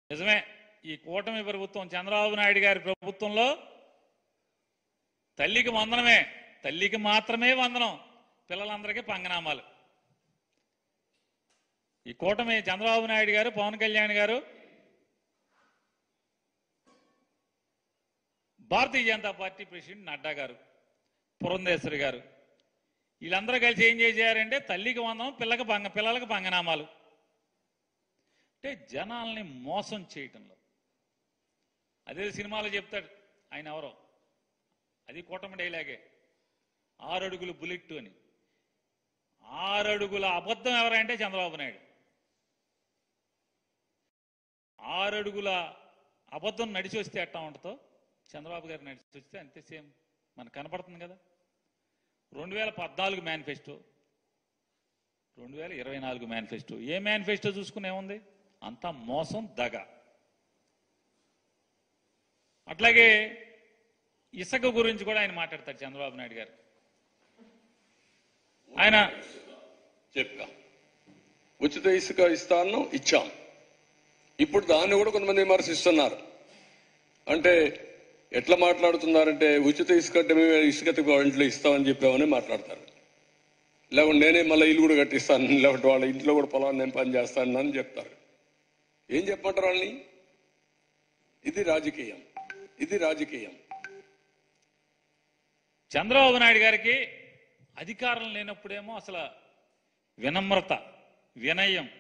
నిజమే ఈ కూటమి ప్రభుత్వం చంద్రబాబు నాయుడు గారి ప్రభుత్వంలో తల్లికి వందనమే తల్లికి మాత్రమే వందనం పిల్లలందరికీ పంగనామాలు ఈ కూటమి చంద్రబాబు నాయుడు గారు పవన్ కళ్యాణ్ గారు భారతీయ జనతా పార్టీ ప్రెసిడెంట్ నడ్డా గారు పురంధేశ్వరి గారు వీళ్ళందరూ కలిసి ఏం చేశారంటే తల్లికి వందనం పిల్లకి పంగ పిల్లలకి పంగనామాలు అంటే జనాల్ని మోసం చేయటంలో అదే సినిమాలో చెప్తాడు ఆయన ఎవరో అది కూటమి డైలాగే ఆరడుగులు బుల్లెట్ అని ఆరడుగుల అబద్ధం ఎవరంటే చంద్రబాబు నాయుడు ఆరడుగుల అబద్ధం నడిచి వస్తే ఎట్టా ఉంటుందో చంద్రబాబు గారు నడిచి వస్తే అంతే సేమ్ మనకు కనపడుతుంది కదా రెండు వేల పద్నాలుగు మేనిఫెస్టో రెండు వేల ఇరవై నాలుగు మేనిఫెస్టో ఏ మేనిఫెస్టో చూసుకుని ఏముంది అంతా మోసం దగ అట్లాగే ఇసుక గురించి కూడా ఆయన మాట్లాడతారు చంద్రబాబు నాయుడు గారు ఆయన చెప్పా ఉచిత ఇసుక ఇస్తాను ఇచ్చాం ఇప్పుడు దాన్ని కూడా కొంతమంది విమర్శిస్తున్నారు అంటే ఎట్లా మాట్లాడుతున్నారంటే ఉచిత ఇసుక అంటే మేము ఇసుక ఇంట్లో ఇస్తామని చెప్పామని మాట్లాడతారు లేకుంటే నేనే మళ్ళీ ఇల్లు కూడా కట్టిస్తాను లేకుంటే వాళ్ళ ఇంట్లో కూడా పొలాన్ని నేను పని చేస్తాను అని చెప్తారు ఏం చెప్పమంటారు వాళ్ళని ఇది రాజకీయం ఇది రాజకీయం చంద్రబాబు నాయుడు గారికి అధికారం లేనప్పుడేమో అసలు వినమ్రత వినయం